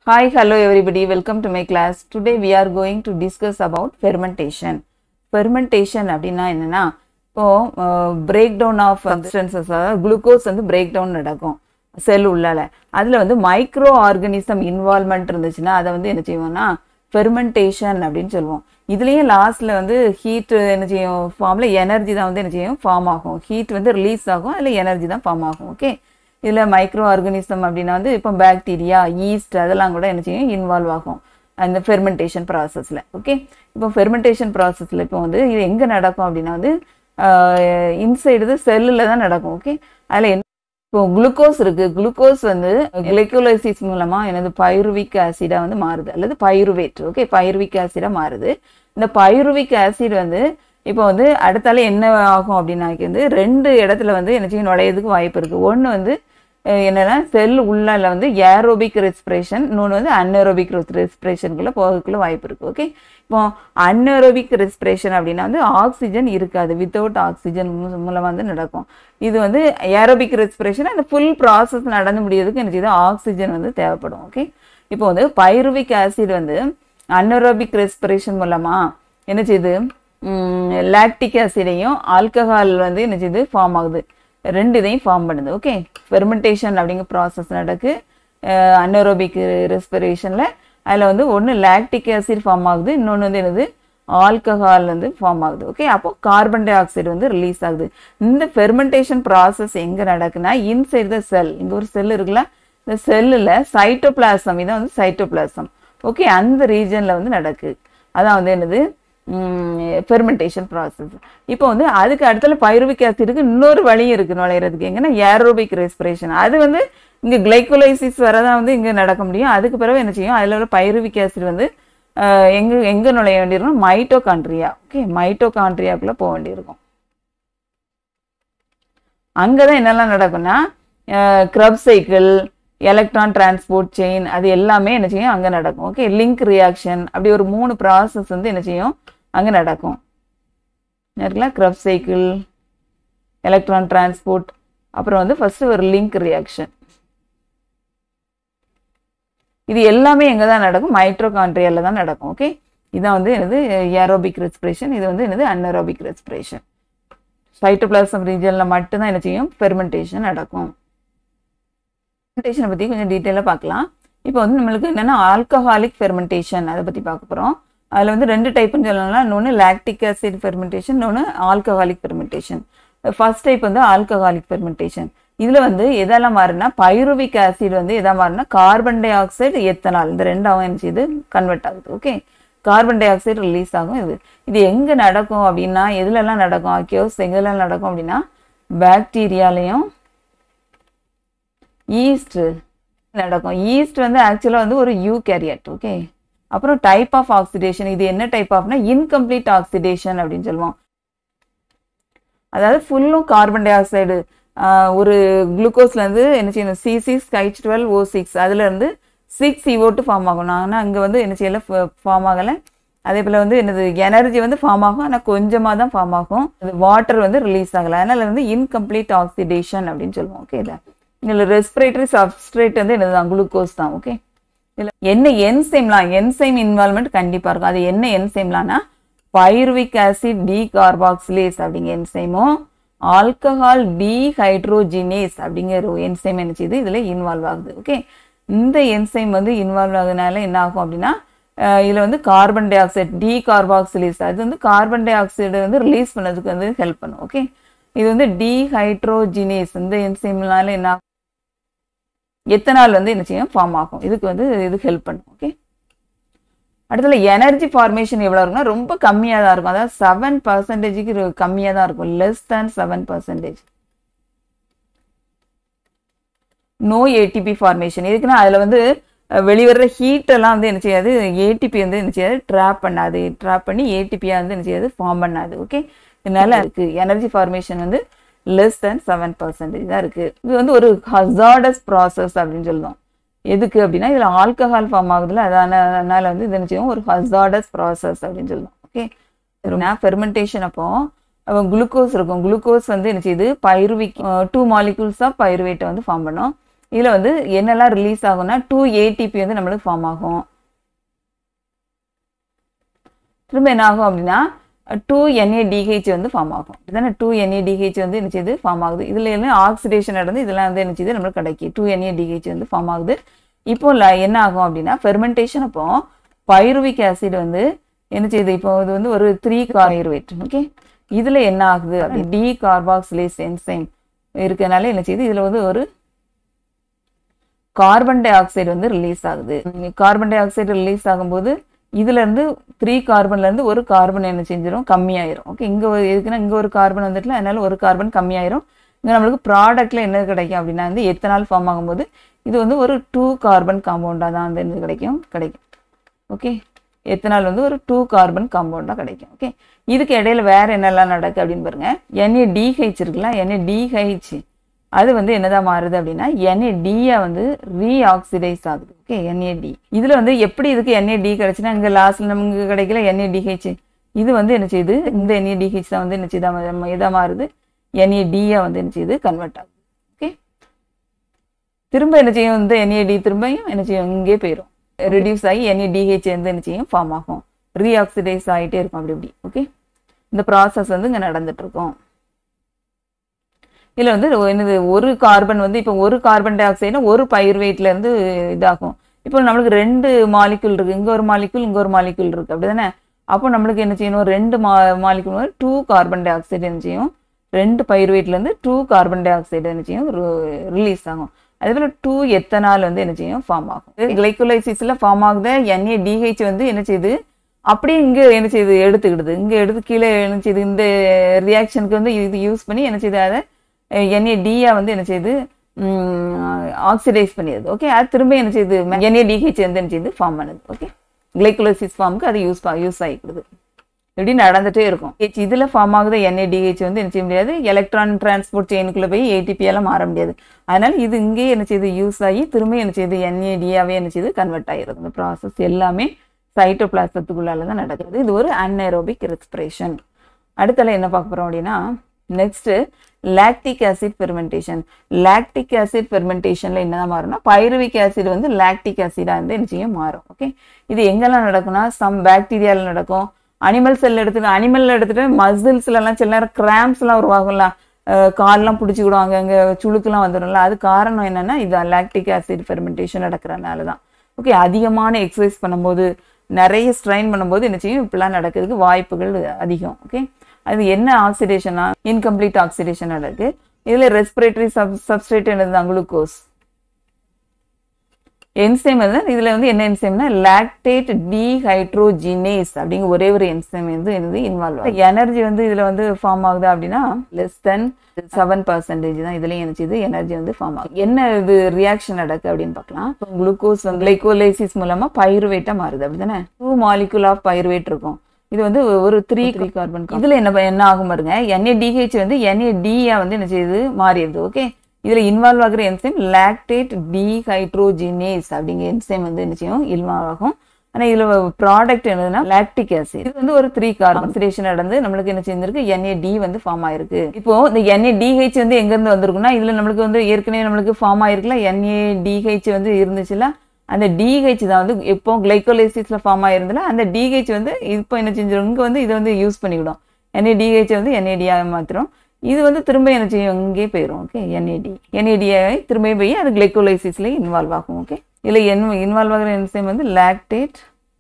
Hi, hello everybody. Welcome to my class. Today we are going to discuss about fermentation. Fermentation அப்படின்னா என்னன்னா இப்போ break down of substances அதாவது glucose வந்து break down நடக்கும் cell உள்ளால அதில் வந்து மைக்ரோ ஆர்கனிசம் இன்வால்மெண்ட் இருந்துச்சுன்னா அதை வந்து என்ன செய்வோம்னா ஃபெர்மெண்டேஷன் அப்படின்னு சொல்லுவோம் இதுலேயும் லாஸ்ட்ல வந்து ஹீட் என்ன செய்யும் ஃபார்ம்ல எனர்ஜி தான் வந்து என்ன செய்யும் ஃபார்ம் ஆகும் ஹீட் வந்து ரிலீஸ் ஆகும் அதில் எனர்ஜி தான் ஃபார்ம் ஆகும் ஓகே இதில் மைக்ரோ ஆர்கனிசம் அப்படின்னா வந்து இப்போ பாக்டீரியா ஈஸ்ட் அதெல்லாம் கூட என்ன செய்யும் இன்வால்வ் ஆகும் அந்த ஃபெர்மெண்டேஷன் ப்ராசஸில் ஓகே இப்போ ஃபெர்மெண்டேஷன் ப்ராசஸில் இப்போ வந்து இது எங்கே நடக்கும் அப்படின்னா வந்து இன்சைடு செல்லில் தான் நடக்கும் ஓகே அதில் என்ன இப்போ குளுக்கோஸ் இருக்கு குளுக்கோஸ் வந்து கிளைக்கோலைசிஸ் மூலமா எனது பைருவிக் ஆசிடா வந்து மாறுது அல்லது பைருவேட் ஓகே பைருவிக் ஆசிடா மாறுது இந்த பைருவிக் ஆசிட் வந்து இப்போ வந்து அடுத்தால என்ன ஆகும் அப்படின்னாக்கி வந்து ரெண்டு இடத்துல வந்து என்ன செய்யும் நுழையிறதுக்கு வாய்ப்பு இருக்கு ஒன்று வந்து என்னன்னா செல் உள்ளால வந்து ஏரோபிக் ரெஸ்பிரேஷன் இன்னொன்று வந்து அன்ஏரோபிக் ரெஸ்பிரேஷனுக்குள்ள போகிறதுக்குள்ள வாய்ப்பு இருக்கு ஓகே இப்போ அன்ஏரோபிக் ரெஸ்பிரேஷன் அப்படின்னா வந்து ஆக்சிஜன் இருக்காது வித்தவுட் ஆக்சிஜன் மூலமாக வந்து நடக்கும் இது வந்து ஏரோபிக் ரெஸ்பிரேஷன் அந்த ஃபுல் ப்ராசஸ் நடந்து முடியறதுக்கு என்ன செய்யுது ஆக்சிஜன் வந்து தேவைப்படும் ஓகே இப்போ வந்து பைருவிக் ஆசிட் வந்து அன்ஏரோபிக் ரெஸ்பிரேஷன் மூலமா என்ன செய்யுது லாக்டிக் ஆசிடையும் ஆல்கஹால் வந்து என்ன செய்யுது ஃபார்ம் ஆகுது ரெண்டு இதையும் ஃபார்ம் பண்ணுது ஓகே ஃபெர்மெண்டேஷன் அப்படிங்கிற ப்ராசஸ் நடக்கு அனரோபிக் ரெஸ்பிரேஷனில் அதில் வந்து ஒன்று லாக்டிக் ஆசிட் ஃபார்ம் ஆகுது இன்னொன்று வந்து என்னது ஆல்கஹால் வந்து ஃபார்ம் ஆகுது ஓகே அப்போ கார்பன் டை ஆக்சைடு வந்து ரிலீஸ் ஆகுது இந்த ஃபெர்மெண்டேஷன் ப்ராசஸ் எங்கே நடக்குன்னா இன்சைட் த செல் இங்கே ஒரு செல் இருக்குல்ல இந்த செல்லில் சைட்டோபிளாசம் இதான் வந்து சைட்டோபிளாசம் ஓகே அந்த ரீஜனில் வந்து நடக்கு அதான் வந்து என்னது ஃபெர்மெண்டேஷன் ப்ராசஸ் இப்போ வந்து அதுக்கு அடுத்தல பைருவிக் ஆசிடுக்கு இன்னொரு வழியும் இருக்கு நுழையிறதுக்கு எங்கன்னா ஏரோபிக் ரெஸ்பிரேஷன் அது வந்து இங்கே கிளைக்கோலைசிஸ் வரதான் வந்து இங்கே நடக்க முடியும் அதுக்கு பிறகு என்ன செய்யும் அதில் உள்ள பைருவிக் ஆசிட் வந்து எங்கே எங்கே நுழைய வேண்டியிருக்கும் மைட்டோகான்ட்ரியா ஓகே மைட்டோகான்ட்ரியாக்குள்ளே போக வேண்டியிருக்கும் அங்கே தான் என்னெல்லாம் நடக்கும்னா Krebs cycle electron transport chain அது எல்லாமே என்ன செய்யும் அங்கே நடக்கும் ஓகே லிங்க் ரியாக்ஷன் அப்படி ஒரு மூணு ப்ராசஸ் வந்து என்ன செய்யும் அங்கே நடக்கும் இருக்குல்ல க்ரப் சைக்கிள் எலக்ட்ரான் டிரான்ஸ்போர்ட் அப்புறம் வந்து ஃபர்ஸ்ட் ஒரு லிங்க் ரியாக்ஷன் இது எல்லாமே எங்கே தான் நடக்கும் மைட்ரோகான்ட்ரியால தான் நடக்கும் ஓகே இதான் வந்து என்னது ஏரோபிக் ரெஸ்பிரேஷன் இது வந்து என்னது அன்அரோபிக் ரெஸ்பிரேஷன் சைட்டோபிளாசம் ரீஜனில் மட்டும்தான் என்ன செய்யும் ஃபெர்மெண்டேஷன் நடக்கும் ஃபெர்மெண்டேஷனை பற்றி கொஞ்சம் டீட்டெயிலாக பார்க்கலாம் இப்போ வந்து நம்மளுக்கு என்னென்னா ஆல்கஹாலிக் ஃபெர்மெண்டேஷன் அதை பற்றி பார்க்க போகிறோம் அதில் வந்து ரெண்டு டைப்புன்னு சொல்லலாம் இன்னொன்று லாக்டிக் ஆசிட் ஃபெர்மெண்டேஷன் இன்னொன்று ஆல்கஹாலிக் ஃபெர்மெண்டேஷன் ஃபர்ஸ்ட் டைப் வந்து ஆல்கஹாலிக் ஃபெர்மெண்டேஷன் இதில் வந்து எதெல்லாம் மாறுனா பைருவிக் ஆசிட் வந்து எதா மாறுனா கார்பன் டை ஆக்சைடு எத்தனால் இந்த ரெண்டாவும் என்ன செய்யுது கன்வெர்ட் ஆகுது okay carbon dioxide release ஆகும் இது இது எங்கே நடக்கும் அப்படின்னா எதுலெல்லாம் நடக்கும் அக்யோஸ் எங்கெல்லாம் நடக்கும் அப்படின்னா பாக்டீரியாலையும் ஈஸ்ட் நடக்கும் ஈஸ்ட் வந்து ஆக்சுவலாக வந்து ஒரு யூ கேரியட் ஓகே அப்புறம் டைப் ஆஃப் ஆக்சிடேஷன் இது என்ன டைப் ஆஃப்னா இன்கம்ப்ளீட் ஆக்சிடேஷன் அப்படின்னு சொல்லுவோம் அதாவது ஃபுல்லும் கார்பன் டை ஆக்சைடு ஒரு குளுக்கோஸ்லேருந்து என்ன செய்யணும் C six H twelve O six அதுலேருந்து சிக்ஸ் சிஓ டூ ஃபார்ம் ஆகும் ஆனால் அங்கே வந்து என்ன செய்யலை ஃபார்ம் ஆகலை அதே போல் வந்து என்னது எனர்ஜி வந்து ஃபார்ம் ஆகும் ஆனால் கொஞ்சமாக தான் ஃபார்ம் ஆகும் வாட்டர் வந்து ரிலீஸ் ஆகலை அதனால் வந்து இன்கம்ப்ளீட் ஆக்சிடேஷன் அப்படின்னு சொல்லுவோம் ஓகே இதில் இதில் ரெஸ்பிரேட்டரி சப்ஸ்ட்ரேட் வந்து என்னது குளுக்கோஸ் தான் ஓகே இதில் என்ன என்சைம்லாம் என்சைம் இன்வால்மெண்ட் கண்டிப்பாக இருக்கும் அது என்ன என்சைம்லாம்னா பைருவிக் ஆசிட் டி கார்பாக்சிலேஸ் அப்படிங்கிற என்சைமும் ஆல்கஹால் டி ஹைட்ரோஜினேஸ் அப்படிங்கிற என்சைம் என்ன செய்யுது இதில் இன்வால்வ் ஆகுது ஓகே இந்த என்சைம் வந்து இன்வால்வ் ஆகுதுனால என்ன ஆகும் அப்படின்னா இதில் வந்து carbon dioxide decarboxylase அது வந்து கார்பன் டை ஆக்சைடு வந்து ரிலீஸ் பண்ணதுக்கு வந்து ஹெல்ப் பண்ணும் ஓகே இது வந்து டி ஹைட்ரோஜினேஸ் இந்த என்சைம்னால என்ன எத்தனால் வந்து என்ன செய்யும் ஃபார்ம் ஆகும் இதுக்கு வந்து இது ஹெல்ப் பண்ணும் ஓகே அடுத்தது எனர்ஜி ஃபார்மேஷன் எவ்வளோ இருக்குன்னா ரொம்ப கம்மியாக தான் இருக்கும் அதாவது செவன் பர்சன்டேஜுக்கு கம்மியாக தான் இருக்கும் less than seven percentage no ATP formation எதுக்குன்னா அதில் வந்து வெளிவர ஹீட் எல்லாம் வந்து என்ன செய்யாது ஏடிபி வந்து என்ன செய்யாது ட்ராப் பண்ணாது ட்ராப் பண்ணி ஏடிபியாக வந்து என்ன செய்யாது ஃபார்ம் பண்ணாது ஓகே இதனால இருக்கு எனர்ஜி ஃபார்மேஷன் வந்து லெஸ் தேன் செவன் பர்சன்டேஜ் தான் இருக்கு இது வந்து ஒரு ஹசார்டஸ் ப்ராசஸ் அப்படின்னு சொல்லுவோம் எதுக்கு அப்படின்னா இதில் ஆல்கஹால் ஃபார்ம் ஆகுதுல அதனால வந்து இது என்ன செய்யும் ஒரு ஹசார்டஸ் ப்ராசஸ் அப்படின்னு சொல்லுவோம் ஓகே ஃபெர்மெண்டேஷன் அப்போ குளுக்கோஸ் இருக்கும் குளுக்கோஸ் வந்து என்ன செய்யுது பைருவிக் டூ மாலிகூல்ஸ் ஆஃப் பைருவேட்டை வந்து ஃபார்ம் பண்ணும் இதில் வந்து என்னெல்லாம் ரிலீஸ் ஆகும்னா டூ ஏடிபி வந்து நம்மளுக்கு ஃபார்ம் ஆகும் திரும்ப என்ன ஆகும் அப்படின்னா டூ என்ஏடிஹெச் வந்து ஃபார்ம் ஆகும் இதுதானே டூ என்ஏடிஹெச் வந்து என்ன செய்யுது ஃபார்ம் ஆகுது இதில் எல்லாம் ஆக்சிடேஷன் நடந்து இதெல்லாம் வந்து என்ன செய்யுது நம்மளுக்கு கிடைக்கும் டூ என்ஏடிஹெச் வந்து ஃபார்ம் ஆகுது இப்போ ல- என்ன ஆகும் அப்படின்னா ஃபெர்மெண்டேஷன் அப்போ பைருவிக் ஆசிட் வந்து என்ன செய்யுது இப்போ இது வந்து ஒரு த்ரீ கார்பைருவேட் ஓகே இதுல என்ன ஆகுது அப்படி டி கார்பாக்சிலேஸ் என்சைம் இருக்கனால என்ன செய்யுது இதுல வந்து ஒரு கார்பன் டை ஆக்சைடு வந்து ரிலீஸ் ஆகுது கார்பன் டை ஆக்சைடு ரிலீஸ் ஆகும்போது இதுல இருந்து த்ரீ கார்பன்ல இருந்து ஒரு கார்பன் என்ன செஞ்சிடும் கம்மியாயிரும் ஓகே இங்க ஒரு எதுக்குன்னா இங்க ஒரு கார்பன் வந்துட்டுல அதனால ஒரு கார்பன் கம்மியாயிரும் இங்க நம்மளுக்கு ப்ராடக்ட்ல என்ன கிடைக்கும் அப்படின்னா வந்து எத்தனால் ஃபார்ம் ஆகும்போது இது வந்து ஒரு டூ கார்பன் காம்பவுண்டா தான் வந்து என்ன கிடைக்கும் கிடைக்கும் ஓகே எத்தனால் வந்து ஒரு டூ கார்பன் காம்பவுண்டாக கிடைக்கும் ஓகே இதுக்கு இடையில வேற என்னெல்லாம் நடக்கு அப்படின்னு பாருங்க NADH இருக்குல்ல NADH அது வந்து என்னதான் மாறுது அப்படின்னா NADயா வந்து ரீஆக்சிடைஸ் ஆகுது ஓகே NAD இதுல வந்து எப்படி இதுக்கு NAD கிடைச்சுன்னா இங்க லாஸ்ட்ல நமக்கு கிடைக்கல NADH இது வந்து என்ன செய்யுது இந்த NADH தான் வந்து என்ன செய்யுது எதா மாறுது NADயா வந்து என்ன செய்யுது கன்வெர்ட் ஆகுது ஓகே திரும்ப என்ன செய்யும் இந்த NAD திரும்பியும் என்ன செய்யும் இங்கே போயிடும் ரெடியூஸ் ஆகி NADH வந்து என்ன செய்யும் ஃபார்ம் ஆகும் ரீஆக்சிடைஸ் ஆகிட்டே இருக்கும் அப்படி இப்படி ஓகே இந்த ப்ராசஸ் வந்து இங்கே நடந்துட்டு இருக்கும் இதில் வந்து என்னது ஒரு கார்பன் வந்து இப்போ ஒரு கார்பன் டை ஆக்சைடுனா ஒரு பயிர்வேட்ல இருந்து இதாகும் இப்போ நம்மளுக்கு ரெண்டு மாலிக்யூல் இருக்கு இங்க ஒரு மாலிக்யூல் இங்க ஒரு மாலிக்யூல் இருக்கு அப்படிதானே அப்போ நம்மளுக்கு என்ன செய்யணும் ரெண்டு மா மாலிக்யூல் வந்து டூ கார்பன் டை ஆக்சைடு என்ன செய்யும் ரெண்டு பயிர்வேட்ல இருந்து டூ கார்பன் டை ஆக்சைடு என்ன செய்யும் ரிலீஸ் ஆகும் அதே போல டூ எத்தனால் வந்து என்ன செய்யும் ஃபார்ம் ஆகும் கிளைக்கோலைசிஸ்ல ஃபார்ம் ஆகுத NADH வந்து என்ன செய்யுது அப்படியே இங்க என்ன செய்யுது எடுத்துக்கிடுது இங்க எடுத்து கீழே என்ன செய்யுது இந்த ரியாக்ஷனுக்கு வந்து இது யூஸ் பண்ணி என்ன செய்யுது அதை NADயா வந்து என்ன செய்யுது ஆக்சிடைஸ் பண்ணிடுது ஓகே அது திரும்ப என்ன செய்யுது NADH வந்து என்ன செய்யுது ஃபார்ம் பண்ணுது ஓகே கிளைக்கோலைசிஸ் ஃபார்முக்கு அது யூஸ் யூஸ் ஆகிக்கிடுது இப்படி நடந்துட்டே இருக்கும் H இதுல ஃபார்ம் ஆகுது NADH வந்து என்ன செய்ய முடியாது எலக்ட்ரான் டிரான்ஸ்போர்ட் செயினுக்குள்ள போய் ஏடிபி எல்லாம் மாற முடியாது அதனால இது இங்கேயே என்ன செய்யுது யூஸ் ஆகி திரும்ப என்ன செய்யுது NADயாவே என்ன செய்யுது கன்வெர்ட் ஆகிருது இந்த ப்ராசஸ் எல்லாமே சைட்டோபிளாசத்துக்குள்ளால தான் நடக்குது இது ஒரு அன்ஏரோபிக் ரெஸ்பிரேஷன் அடுத்தல என்ன பார்க்க போறோம் அப்படின்னா next lactic acid fermentation lactic acid ஃபெர்மெண்டேஷன்ல என்னதான் மாறும்னா பைருவிக் ஆசிட் வந்து லாக்டிக் ஆசிடா வந்து என்ன செய்யும் மாறும் ஓகே இது எங்கெல்லாம் நடக்கும்னா சம் பாக்டீரியால நடக்கும் அனிமல் செல் எடுத்துட்டு அனிமல்ல எடுத்துட்டு மசில்ஸ்ல எல்லாம் சில நேரம் கிராம்ஸ் எல்லாம் உருவாகும்ல அஹ் கால்லாம் பிடிச்சிக்கிடுவாங்க அங்க சுளுக்குலாம் வந்துடும்ல அது காரணம் என்னன்னா இது லாக்டிக் ஆசிட் ஃபெர்மெண்டேஷன் நடக்கிறதுனால தான் ஓகே அதிகமான எக்ஸசைஸ் பண்ணும்போது நிறைய ஸ்ட்ரெயின் பண்ணும்போது என்ன செய்யும் இப்படிலாம் நடக்கிறதுக்கு வாய்ப்புகள் அதிகம் ஓகே அது என்ன ஆக்சிடேஷனா இன்கம்ப்ளீட் ஆக்சிடேஷன் நடக்கு இதுல ரெஸ்பிரேட்டரி சப் சப்ஸ்ட்ரேட் என்னதுதான் குளுக்கோஸ் என்சைம் வந்து இதுல வந்து என்ன என்சைம்னா லாக்டேட் டீஹைட்ரோஜினேஸ் அப்படிங்கிற ஒரே ஒரு என்சைம் வந்து என்னது இன்வால்வ் ஆகும் எனர்ஜி வந்து இதுல வந்து ஃபார்ம் ஆகுது அப்படின்னா லெஸ் தென் செவன் பர்சன்டேஜ் தான் இதுலயும் என்ன செய்யுது எனர்ஜி வந்து ஃபார்ம் ஆகும் என்ன இது ரியாக்ஷன் நடக்கு அப்படின்னு பார்க்கலாம் குளுக்கோஸ் வந்து கிளைகோலைசிஸ் மூலமா பைருவேட்டா மாறுது அப்படிதானே டூ மாலிகுல் ஆஃப் பைருவேட் இருக்கும் இது வந்து ஒரு த்ரீ த்ரீ கார்பன் இதுல என்ன என்ன ஆகும் பாருங்க NADH வந்து NADயா வந்து என்ன செய்யுது மாறிடுது ஓகே இதுல இன்வால்வ் ஆகுற என்சைம் லாக்டேட் டீஹைட்ரோஜினேஸ் அப்படிங்கிற என்சைம் வந்து என்ன செய்யும் இன்வால்வ் ஆகும் ஆனா இதுல ப்ராடக்ட் என்னதுன்னா லாக்டிக் ஆசிட் இது வந்து ஒரு த்ரீ கார்பன் ஆக்சிடேஷன் நடந்து நம்மளுக்கு என்ன செஞ்சிருக்கு NAD வந்து ஃபார்ம் ஆயிருக்கு இப்போ இந்த NADH வந்து எங்க இருந்து வந்திருக்குன்னா இதுல நம்மளுக்கு வந்து ஏற்கனவே நம்மளுக்கு ஃபார்ம் ஆயிருக்குல்ல NADH வந்து இருந்துச்சுல அந்த டிஹெச் தான் வந்து இப்போ கிளைகோலைசிஸ்ல ஃபார்ம் ஆயிருந்தல அந்த டிஹெச் வந்து இப்போ என்ன செஞ்சிடும் இங்க வந்து இதை வந்து யூஸ் பண்ணிவிடும் NADH வந்து NADயா மாத்திரம் இது வந்து திரும்ப என்ன செய்யும் இங்கே போயிடும் ஓகே NAD NADயை திரும்ப போய் அது கிளைகோலைசிஸ்ல இன்வால்வ் ஆகும் ஓகே இதுல என்ன இன்வால்வ் ஆகிற என்சைம் வந்து லாக்டேட்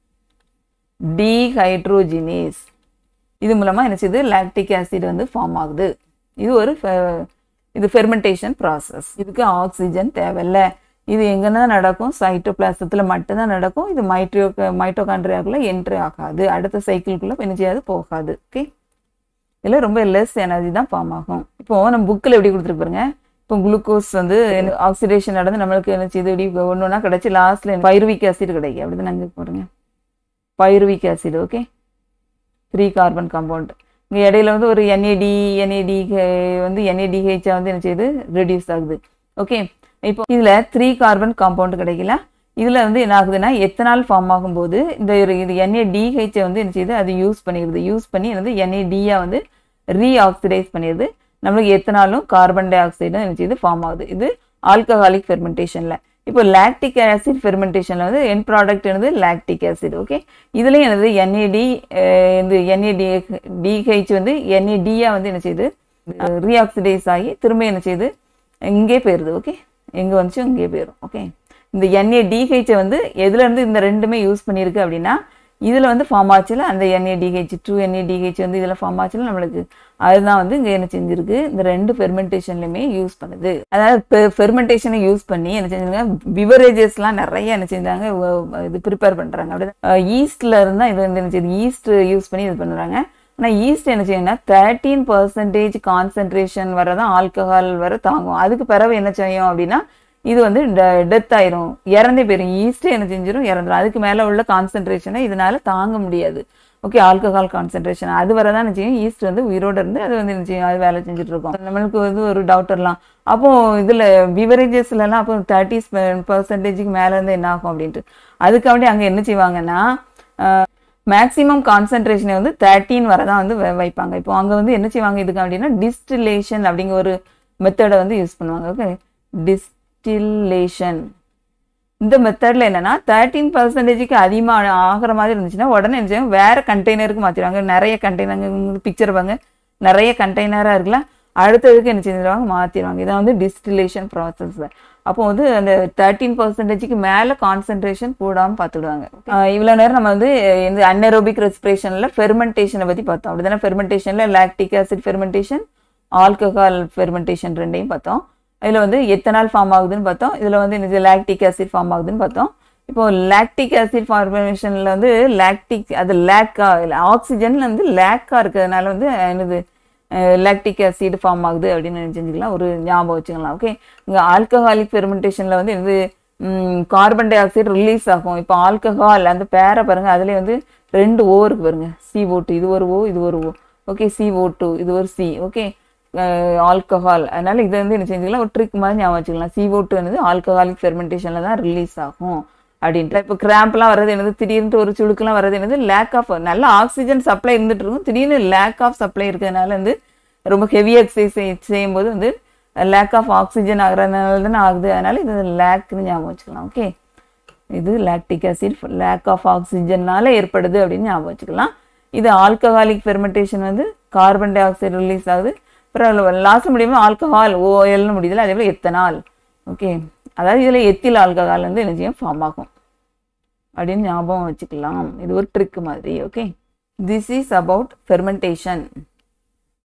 டீஹைட்ரோஜினேஸ் இது மூலமா என்ன செய்யுது லாக்டிக் ஆசிட் வந்து ஃபார்ம் ஆகுது இது ஒரு fe- இது ஃபெர்மெண்டேஷன் ப்ராசஸ் இதுக்கு ஆக்சிஜன் தேவையில்ல இது எங்கன்னா நடக்கும் சைட்டோபிளாசத்துல மட்டும்தான் நடக்கும் இது மைட்ரோ மைட்டோகாண்ட்ரியாக்குள்ள என்ட்ரி ஆகாது அடுத்த சைக்கிள்குள்ள என்ன செய்யாது போகாது ஓகே இதில் ரொம்ப லெஸ் எனர்ஜி தான் ஃபார்ம் ஆகும் இப்போ நம்ம புக்கில் எப்படி கொடுத்துருப்பாருங்க இப்போ குளுக்கோஸ் வந்து ஆக்சிடேஷன் நடந்து நம்மளுக்கு என்ன செய்யுது இப்படி ஒன்று ஒன்றா கிடச்சி லாஸ்ட்ல பைருவிக் ஆசிட் கிடைக்கும் அப்படி தான் நாங்கள் போடுங்க pyruvic acid okay three carbon compound இங்கே இடையில வந்து ஒரு NAD NAD வந்து NADH வந்து என்ன செய்யுது ரெடியூஸ் ஆகுது ஓகே இப்போ இதுல த்ரீ கார்பன் காம்பவுண்ட் கிடைக்கல இதுல வந்து என்ன ஆகுதுன்னா எத்தனால் ஃபார்ம் ஆகும்போது இந்த ஒரு- இது NADH வந்து என்ன செய்யுது அது யூஸ் பண்ணிடுது யூஸ் பண்ணி என்னது NADயா வந்து ரீஆக்சிடைஸ் பண்ணிடுது நம்மளுக்கு எத்தனாலும் கார்பன் டை ஆக்சைடும் என்ன செய்யுது ஃபார்ம் ஆகுது இது ஆல்கஹாலிக் ஃபெர்மெண்டேஷனில் இப்போ லாக்டிக் ஆசிட் ஃபெர்மெண்டேஷனில் வந்து என் ப்ராடக்ட் என்னது லாக்டிக் ஆசிட் ஓகே இதுலேயும் என்னது என்ஏடி இந்த என்ஏடி டிஹெச் வந்து என்ஏடியா வந்து என்ன செய்யுது ரீஆக்சிடைஸ் ஆகி திரும்ப என்ன செய்யுது இங்கே போயிருது ஓகே எங்கே வந்துச்சு இங்கே போயிடும் ஓகே இந்த என்ஏடிஹெச்சை வந்து எதுலேருந்து இந்த ரெண்டுமே யூஸ் பண்ணியிருக்கு அப்படின்னா இதில் வந்து ஃபார்ம் ஆச்சுல அந்த என்ஏடிஹெச் டூ என்ஏடிஹெச் வந்து இதில் ஃபார்ம் ஆச்சுல நம்மளுக்கு அதுதான் வந்து இங்கே என்ன செஞ்சிருக்கு இந்த ரெண்டு ஃபெர்மெண்டேஷன்லையுமே யூஸ் பண்ணுது அதாவது ஃபெர்மெண்டேஷனை யூஸ் பண்ணி என்ன செஞ்சாங்க பிவரேஜஸ்லாம் நிறைய என்ன செஞ்சாங்க இது ப்ரிப்பேர் பண்ணுறாங்க அப்படி ஈஸ்டில் இருந்தால் இது வந்து என்ன செய்யுது ஈஸ்ட் யூஸ் பண்ணி இது பண்ணுறாங்க ஆனால் ஈஸ்ட் என்ன செய்யுங்கன்னா தேர்ட்டீன் பர்சன்டேஜ் கான்சன்ட்ரேஷன் வரதான் ஆல்கஹால் வர தாங்கும் அதுக்கு பிறகு என்ன செய்யும் அப்படின்னா இது வந்து டெத் ஆயிரும் இறந்தே போயிடும் ஈஸ்ட் என்ன செஞ்சிடும் இறந்துடும் அதுக்கு மேலே உள்ள கான்சன்ட்ரேஷனை இதனால தாங்க முடியாது ஓகே ஆல்கஹால் கான்சன்ட்ரேஷன் அது வரை தான் என்ன செய்யும் ஈஸ்ட் வந்து உயிரோட இருந்து அது வந்து என்ன செய்யும் அது வேலை செஞ்சுட்டு இருக்கும் நம்மளுக்கு வந்து ஒரு டவுட் வரலாம் அப்போ இதில் பிவரேஜஸ்லலாம் அப்போ தேர்ட்டி பர்சன்டேஜுக்கு மேலே இருந்து என்ன ஆகும் அப்படின்ட்டு அதுக்காண்டி அங்கே என்ன செய்வாங்கன்னா மேக்ஸிமம் கான்சன்ட்ரேஷனை வந்து தேர்ட்டின் வரை தான் வந்து வைப்பாங்க இப்போ அங்கே வந்து என்ன செய்வாங்க இதுக்கு அப்படின்னா டிஸ்டிலேஷன் அப்படிங்கிற ஒரு மெத்தடை வந்து யூஸ் பண்ணுவாங்க ஓகே டிஸ்டிலேஷன் இந்த மெத்தடில் என்னன்னா தேர்ட்டீன் பர்சன்டேஜுக்கு அதிகமாக ஆகிற மாதிரி இருந்துச்சுன்னா உடனே என்ன செய்வாங்க வேற கண்டெய்னருக்கு மாற்றிடுவாங்க நிறைய கண்டெய்னர் பிக்சர் பாங்க நிறைய கண்டெய்னராக இருக்குல்ல அடுத்ததுக்கு என்ன செஞ்சிருவாங்க மாற்றிடுவாங்க இதான் வந்து டிஸ்டிலேஷன் ப்ராசஸ் அப்போ வந்து அந்த தேர்ட்டீன் பர்சன்டேஜுக்கு மேலே கான்சன்ட்ரேஷன் கூடாமல் பார்த்துடுவாங்க இவ்வளோ நேரம் நம்ம வந்து இந்த அன்னரோபிக் ரெஸ்பிரேஷனில் ஃபெர்மெண்டேஷனை பற்றி பார்த்தோம் அப்படிதானே ஃபெர்மெண்டேஷனில் lactic acid fermentation alcohol fermentation ரெண்டையும் பார்த்தோம் இதில் வந்து எத்தனால் ஃபார்ம் ஆகுதுன்னு பார்த்தோம் இதில் வந்து இந்த லாக்டிக் ஆசிட் ஃபார்ம் ஆகுதுன்னு பார்த்தோம் இப்போ லாக்டிக் ஆசிட் ஃபார்மேஷனில் வந்து லாக்டிக் அது லேக்கா ஆக்சிஜனில் வந்து லேக்காக இருக்கிறதுனால வந்து என்னது லாக்டிக் ஆசிட் ஃபார்ம் ஆகுது அப்படின்னு நினைச்சுக்கலாம் ஒரு ஞாபகம் வச்சுக்கலாம் ஓகே இங்கே ஆல்கஹாலிக் ஃபெர்மெண்டேஷனில் வந்து இது கார்பன் டை ஆக்சைடு ரிலீஸ் ஆகும் இப்போ ஆல்கஹால் அந்த பேரை பாருங்க அதுலேயே வந்து ரெண்டு ஓ இருக்கு பாருங்க சி ஓ டூ இது ஒரு ஓ இது ஒரு O okay C O two இது ஒரு சி ஓகே ஆல்கஹால் அதனால இதை வந்து என்ன செஞ்சுக்கலாம் ஒரு ட்ரிக் மாதிரி ஞாபகம் வச்சுக்கலாம் சிஓ டூ வந்து ஆல்கஹாலிக் ஃபெர்மெண்டேஷனில் தான் ரிலீஸ் ஆகும் அப்படின்ட்டு இப்போ கிராம்ப்லாம் வர்றது என்னது திடீர்னு ஒரு சுழுக்கெல்லாம் வர்றது என்னது லேக் ஆஃப் நல்ல ஆக்சிஜன் சப்ளை இருந்துட்டு இருக்கும் திடீர்னு லேக் ஆஃப் சப்ளை இருக்கிறதுனால வந்து ரொம்ப ஹெவி எக்ஸசைஸ் செய்யும்போது வந்து லேக் ஆஃப் ஆக்சிஜன் ஆகிறதுனால தானே ஆகுது அதனால இது லேக்னு ஞாபகம் வச்சுக்கலாம் ஓகே இது லாக்டிக் ஆசிட் லேக் ஆஃப் ஆக்சிஜன்னால ஏற்படுது அப்படின்னு ஞாபகம் வச்சுக்கலாம் இது ஆல்கஹாலிக் ஃபெர்மெண்டேஷன் வந்து கார்பன் டை ஆக்சைடு ரிலீஸ் ஆகுது அப்புறம் லாஸ்ட் முடியுமா ஆல்கஹால் ஓஎல்னு முடியுதுல அதே போல் எத்தனால் ஓகே அதாவது இதில் எத்தில் ஆல்கஹால் வந்து என்ன செய்யும் ஃபார்ம் ஆகும் அப்படின்னு ஞாபகம் வச்சுக்கலாம் இது ஒரு ட்ரிக் மாதிரி okay this is about fermentation